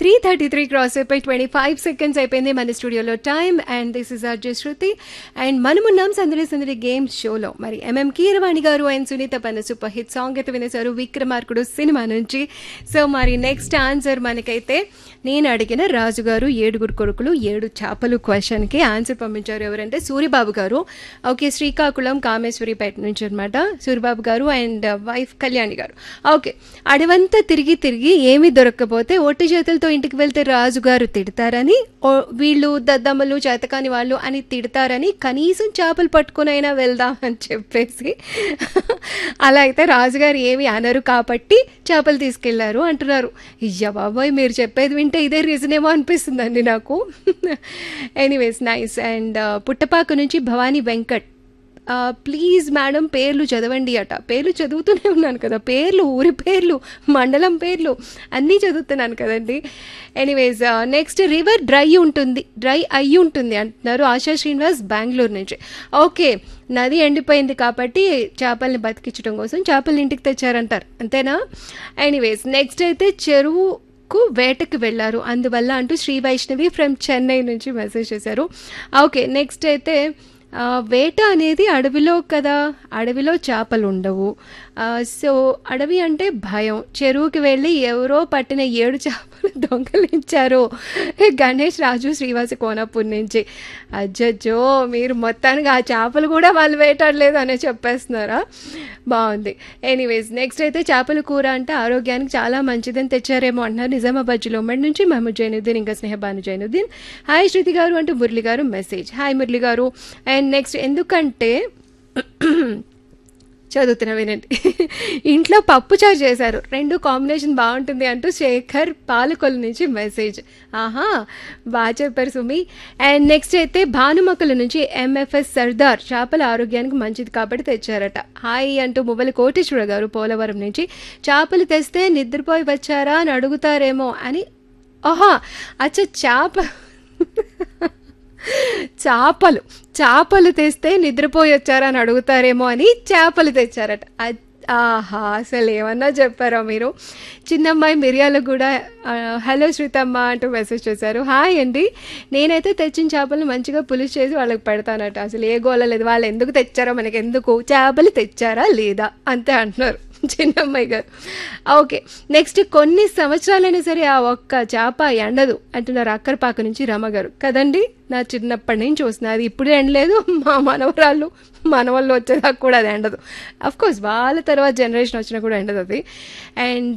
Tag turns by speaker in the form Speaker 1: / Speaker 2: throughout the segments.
Speaker 1: Three thirty three cross అయిపోయి twenty five seconds అయిపోయింది మన స్టూడియోలో time and this is RJ Shruti and మనమున్నాం సందడి సందడి గేమ్ షోలో మరి ఎంఎం కీరవాణి గారు అండ్ సునీత పన్న సూపర్ హిట్ సాంగ్ అయితే వినేశారు విక్రమార్కుడు సినిమా నుంచి సో మరి నెక్స్ట్ ఆన్సర్ మనకైతే నేను అడిగిన రాజుగారు ఏడుగురు కొడుకులు ఏడు చేపలు క్వశ్చన్కి ఆన్సర్ పంపించారు ఎవరంటే సూర్యబాబు గారు ఓకే శ్రీకాకుళం కామేశ్వరిపేట నుంచి అనమాట సూర్యబాబు గారు అండ్ వైఫ్ కళ్యాణి గారు ఓకే అడవంతా తిరిగి తిరిగి ఏమీ దొరక్కపోతే ఒట్టి చేతులతో ఇంటికి వెళ్తే రాజుగారు తిడతారని ఓ- వీళ్ళు దద్దమ్మలు చేతకాని వాళ్ళు అని తిడతారని కనీసం చేపలు పట్టుకునైనా వెళ్దామని చెప్పేసి అలా అయితే రాజుగారు ఏమి అనరు కాబట్టి చేపలు తీసుకెళ్లారు అంటున్నారు ఇయ్య బాబాయ్ మీరు చెప్పేది వింటే ఇదే రీజన్ ఏమో అనిపిస్తుందండి నాకు ఎనీవేస్ నైస్ అండ్ పుట్టపాక నుంచి భవానీ వెంకట్ ప్లీజ్ మేడం పేర్లు చదవండి అట పేర్లు చదువుతూనే ఉన్నాను కదా పేర్లు ఊరి పేర్లు మండలం పేర్లు అన్నీ చదువుతున్నాను కదండి ఎనీవేస్ నెక్స్ట్ రివర్ డ్రై ఉంటుంది డ్రై అయ్యి ఉంటుంది అంటున్నారు ఆశా శ్రీనివాస్ బెంగళూరు నుంచి ఓకే నది ఎండిపోయింది కాబట్టి చేపల్ని బతికించడం కోసం చేపల్ని ఇంటికి తెచ్చారంటారు అంతేనా ఎనీవేస్ నెక్స్ట్ అయితే చెరువు కు వేటకు వెళ్ళారు అందువల్ల అంటూ శ్రీ వైష్ణవి ఫ్రమ్ చెన్నై నుంచి మెసేజ్ చేశారు ఓకే నెక్స్ట్ అయితే ఆ, వేట అనేది అడవిలో కదా అడవిలో చేపలు ఉండవు ఆ, సో అడవి అంటే భయం చెరువుకి వెళ్ళి ఎవరో పట్టిన ఏడు చేపలు దొంగలించారు గణేష్ రాజు శ్రీవాసి కోనపూర్ నుంచి అజ్జజ్జో మీరు మొత్తానికి ఆ చేపలు కూడా వాళ్ళు వేటాడలేదు అనే చెప్పేస్తున్నారా బాగుంది ఎనీవేస్ నెక్స్ట్ అయితే చేపల కూర అంటే ఆరోగ్యానికి చాలా మంచిదని తెచ్చారేమో అంటున్నారు నిజామాబాద్ జిల్లా ఉమ్మడి నుంచి మహమ్మద్ జైనుద్దీన్ ఇంకా స్నేహబాను జైనుద్దీన్ హాయ్ శృతి గారు అంటూ మురళి గారు మెసేజ్ హాయ్ మురళి గారు అండ్ నెక్స్ట్ ఎందుకంటే చదువుతున్నా వినండి ఇంట్లో పప్పు చారు చేశారు రెండు కాంబినేషన్ బాగుంటుంది అంటూ శేఖర్ పాలకొల్లు నుంచి మెసేజ్ ఆహా బాగా చెప్పారు సుమి అండ్ నెక్స్ట్ అయితే భానుమక్కల నుంచి ఎంఎఫ్ఎస్ సర్దార్ చేపల ఆరోగ్యానికి మంచిది కాబట్టి తెచ్చారట హాయ్ అంటూ మువ్వల కోటేశ్వర గారు పోలవరం నుంచి చేపలు తెస్తే నిద్రపోయి వచ్చారా అని అడుగుతారేమో అని ఆహా అచ్చా చేప చేపలు చేపలు తెస్తే నిద్రపోయి వచ్చారని అడుగుతారేమో అని చేపలు తెచ్చారట అ- ఆహా అసలు ఏమన్నా చెప్పారా మీరు చిన్నమ్మాయి మిరియాలు కూడా ఆ, హలో శ్రీతమ్మ అంటూ మెసేజ్ చేశారు హాయ్ అండి నేనైతే తెచ్చిన చేపలు మంచిగా పులుసు చేసి వాళ్ళకి పెడతానట అసలు ఏ గోల లేదు వాళ్ళు ఎందుకు తెచ్చారో మనకి ఎందుకు చేపలు తెచ్చారా లేదా అంతే అంటున్నారు చిన్నమ్మాయి గారు ఓకే నెక్స్ట్ కొన్ని సంవత్సరాలైనా సరే ఆ ఒక్క చేప ఎండదు అంటున్నారు అక్కరపాక నుంచి రమ గారు కదండి నా చిన్నప్పటి నుంచి చూస్తున్నా అది ఇప్పుడే ఎండలేదు మా మనవరాళ్ళు మనవాళ్ళు వచ్చేదాకా కూడా అది ఎండదు అఫ్ కోర్స్ వాళ్ళ తర్వాత జనరేషన్ వచ్చినా కూడా ఎండదు అది అండ్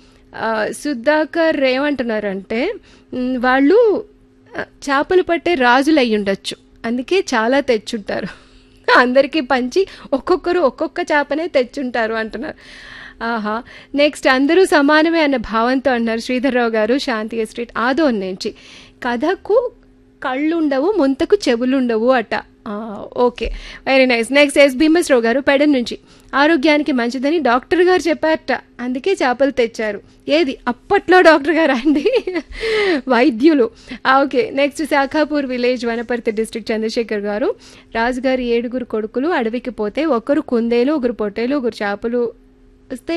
Speaker 1: సుధాకర్ ఏమంటున్నారంటే మ్, వాళ్ళు ఆ, చేపలు పట్టే రాజులు అయి ఉండొచ్చు అందుకే చాలా తెచ్చుంటారు అందరికీ పంచి ఒక్కొక్కరు ఒక్కొక్క చేపనే తెచ్చుంటారు అంటున్నారు ఆహా నెక్స్ట్ అందరూ సమానమే అన్న భావంతో అన్నారు శ్రీధర్రావు గారు శాంతి ఎస్ట్రీట్ ఆదోన్ నుంచి కథకు కళ్ళుండవు ముంతకు చెవులుండవు అట ఆ, okay very nice next S Bhimasrao గారు పెడన్ నుంచి ఆరోగ్యానికి మంచిదని డాక్టర్ గారు చెప్పారట అందుకే చేపలు తెచ్చారు ఏది అప్పట్లో డాక్టర్ గారు అండి వైద్యులు ఆ, okay next Shakapur village Wanaparthy district Chandrasekhar గారు రాజుగారి ఏడుగురు కొడుకులు అడవికి పోతే ఒకరు కుందేలు ఒకరు పొట్టేలు ఒకరు చేపలు వస్తే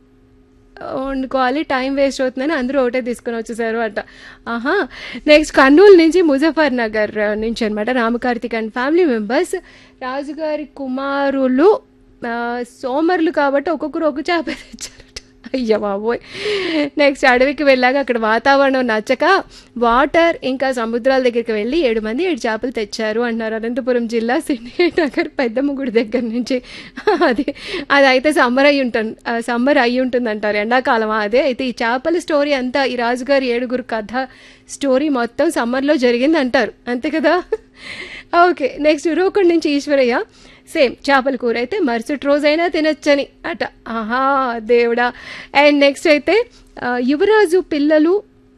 Speaker 1: వండుకోవాలి టైం వేస్ట్ అవుతుందని అందరూ ఒకటే తీసుకొని వచ్చేసారు అట ఆహా నెక్స్ట్ కర్నూలు నుంచి ముజఫర్ నగర్ నుంచి అనమాట రామకార్తిక్ అండ్ ఫ్యామిలీ మెంబర్స్ రాజుగారి కుమారులు ఆ, సోమరులు కాబట్టి ఒక్కొక్కరు ఒక చేప తెచ్చారట అయ్య బాబోయ్ నెక్స్ట్ అడవికి వెళ్ళాక అక్కడ వాతావరణం నచ్చక వాటర్ ఇంకా సముద్రాల దగ్గరికి వెళ్ళి ఏడు మంది ఏడు చేపలు తెచ్చారు అంటున్నారు అనంతపురం జిల్లా సిండికేట్ నగర్ పెద్దమ్మ గుడి దగ్గర నుంచి అది అది అయితే సమ్మర్ అయి ఉంటుంది సమ్మర్ అయి ఉంటుంది అంటారు ఎండాకాలం అదే అయితే ఈ చేపల స్టోరీ అంతా ఈ రాజుగారి ఏడుగురు కథ స్టోరీ మొత్తం సమ్మర్లో జరిగింది అంటారు అంతే కదా ఓకే నెక్స్ట్ రూకొండ నుంచి ఈశ్వరయ్య సేమ్ చేపల కూర అయితే మరుసటి రోజైనా తినొచ్చని అట ఆహా దేవుడా అండ్ నెక్స్ట్ అయితే ఆ, యువరాజు పిల్లలు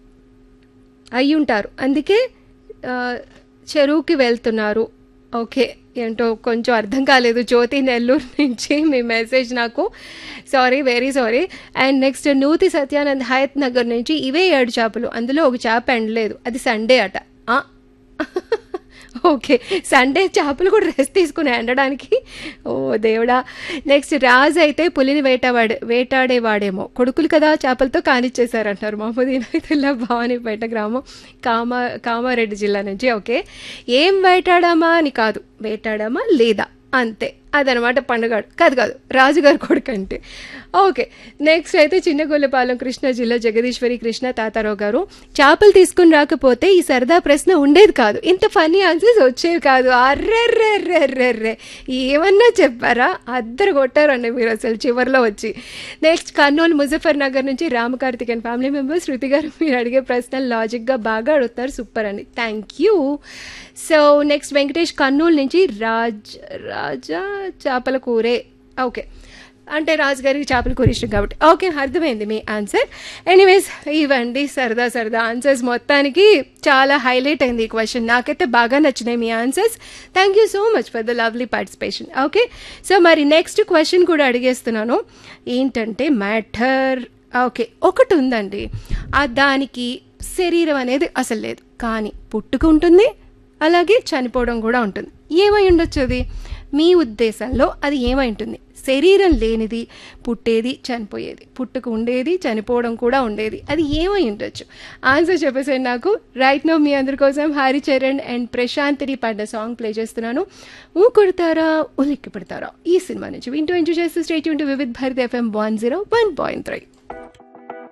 Speaker 1: అయి ఉంటారు అందుకే ఆ, చెరువుకి వెళ్తున్నారు ఓకే ఏంటో కొంచెం అర్థం కాలేదు జ్యోతి నెల్లూరు నుంచి మీ మెసేజ్ నాకు sorry very sorry and next Nuthi Satyanand Hayat Nagar నుంచి ఇవే ఏడు చేపలు అందులో ఒక చేప ఎండలేదు అది సండే అట ఆ? ఓకే సండే చేపలు కూడా రెస్ట్ తీసుకుని ఎండడానికి ఓ దేవుడా నెక్స్ట్ రాజు అయితే పులిని వేటావాడే వేటాడేవాడేమో కొడుకులు కదా చేపలతో కానిచ్చేశారంటారు మహమ్మద్ ఇనాయతుల్లా భవానీపేట గ్రామం కామ కామారెడ్డి జిల్లా నుంచి ఓకే ఏం వేటాడామా అని కాదు వేటాడామా లేదా అంతే అదనమాట పండుగ కాదు కాదు రాజుగారి కొడుకు అంటే ఓకే నెక్స్ట్ అయితే చిన్నగొల్లపాలెం కృష్ణా జిల్లా జగదీశ్వరి కృష్ణ తాతారావు గారు చేపలు తీసుకుని రాకపోతే ఈ సరదా ప్రశ్న ఉండేది కాదు ఇంత ఫన్నీ ఆన్సర్స్ వచ్చేవి కాదు అర్రెర్రెర్రెర్రెర్రె ఏమన్నా చెప్పారా అద్దరు కొట్టారండి మీరు అసలు చివరిలో వచ్చి నెక్స్ట్ కర్నూలు ముజఫర్ నగర్ నుంచి రామకార్తికేయన్ ఫ్యామిలీ మెంబర్స్ శృతి గారు మీరు అడిగే ప్రశ్నలు లాజిక్గా బాగా అడుగుతారు సూపర్ అండి thank you so next Venkatesh Kurnool నుంచి రాజ్ రాజా చేపల కూరే ఓకే అంటే రాజుగారికి చేపల కూర ఇష్టం కాబట్టి ఓకే అర్థమైంది మీ ఆన్సర్ ఎనీవేస్ ఇవ్వండి సరదా సరదా ఆన్సర్స్ మొత్తానికి చాలా హైలైట్ అయింది ఈ క్వశ్చన్ నాకైతే బాగా నచ్చినాయి మీ answers thank you so much for the lovely participation okay so మరి నెక్స్ట్ క్వశ్చన్ కూడా అడిగేస్తున్నాను ఏంటంటే మ్యాటర్ ఓకే ఒకటి ఉందండి ఆ దానికి శరీరం అనేది అసలు లేదు కానీ పుట్టుక ఉంటుంది అలాగే చనిపోవడం కూడా ఉంటుంది ఏమై ఉండొచ్చు అది మీ ఉద్దేశంలో అది ఏమై ఉంటుంది శరీరం లేనిది పుట్టేది చనిపోయేది పుట్టుకు ఉండేది చనిపోవడం కూడా ఉండేది అది ఏమై ఉండొచ్చు ఆన్సర్ చెప్పేసాను నాకు రైట్ నో మీ అందరి కోసం హరిచరణ్ అండ్ ప్రశాంతిని పడ్డ సాంగ్ ప్లే చేస్తున్నాను ఊ కొడతారా ఉలిక్కి పెడతారా ఈ సినిమా నుంచి వింటూ ఎంజాయ్ చేస్తూ స్టేట్ యూన్ to Vividh Bharat FM one zero one point three